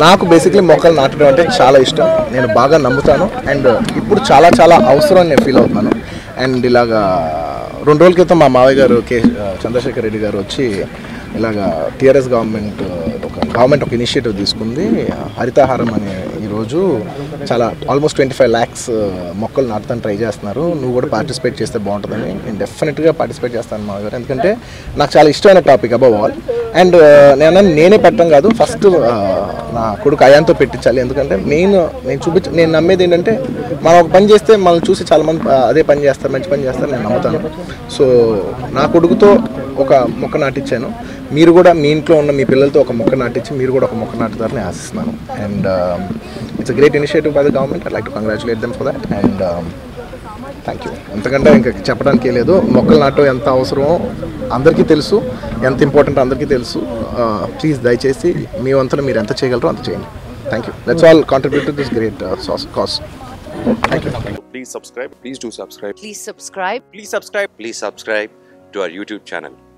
నాకు బేసిక్లీ మొక్కలు నాటడం అంటే చాలా ఇష్టం నేను బాగా నమ్ముతాను అండ్ ఇప్పుడు చాలా చాలా అవసరం అని నేను ఫీల్ అవుతున్నాను అండ్ ఇలాగా రెండు రోజుల క్రితం మా మావయ్య గారు కే చంద్రశేఖర్ రెడ్డి గారు వచ్చి ఇలాగా టీఆర్ఎస్ గవర్నమెంట్ ఒక గవర్నమెంట్ ఒక ఇనిషియేటివ్ తీసుకుంది హరితాహారం అనే ఈరోజు చాలా ఆల్మోస్ట్ ట్వంటీ ఫైవ్ ల్యాక్స్ మొక్కలు నాటుతాను ట్రై చేస్తున్నారు నువ్వు కూడా పార్టిసిపేట్ చేస్తే బాగుంటుందని నేను డెఫినెట్గా పార్టిసిపేట్ చేస్తాను మా గారు ఎందుకంటే నాకు చాలా ఇష్టమైన టాపిక్ అబౌవ్ ఆల్ అండ్ నేను నేనే పెట్టడం కాదు ఫస్ట్ నా కొడుకు అయాంతో పెట్టించాలి ఎందుకంటే మెయిన్ నేను చూపించ నేను నమ్మేది ఏంటంటే మనం ఒక పని చేస్తే మనల్ని చూసి చాలా మంది ఆ, అదే పని చేస్తారు మంచి పని చేస్తారు నేను నమ్ముతాను సో నా కొడుకుతో ఒక మొక్క నాటించాను మీరు కూడా మీ ఇంట్లో ఉన్న మీ పిల్లలతో ఒక మొక్క నాటించి మీరు కూడా ఒక మొక్క నాటుతారని ఆశిస్తున్నాను and it's a great initiative by the government I like to congratulate them for that and thank you ఎంతకంటే ఇంకా చెప్పడానికి ఏం లేదు మొక్కలు నాటం ఎంత అవసరమో అందరికీ తెలుసు ఎంత ఇంపార్టెంట్ అందరికీ తెలుసు ప్లీజ్ దయచేసి మీ వంతున మీరు ఎంత చేయగలరో అంత చేయండి thank you let's all contribute to this great cause thank you Please subscribe. Please do subscribe. Please subscribe. Please subscribe. Please subscribe to our YouTube channel.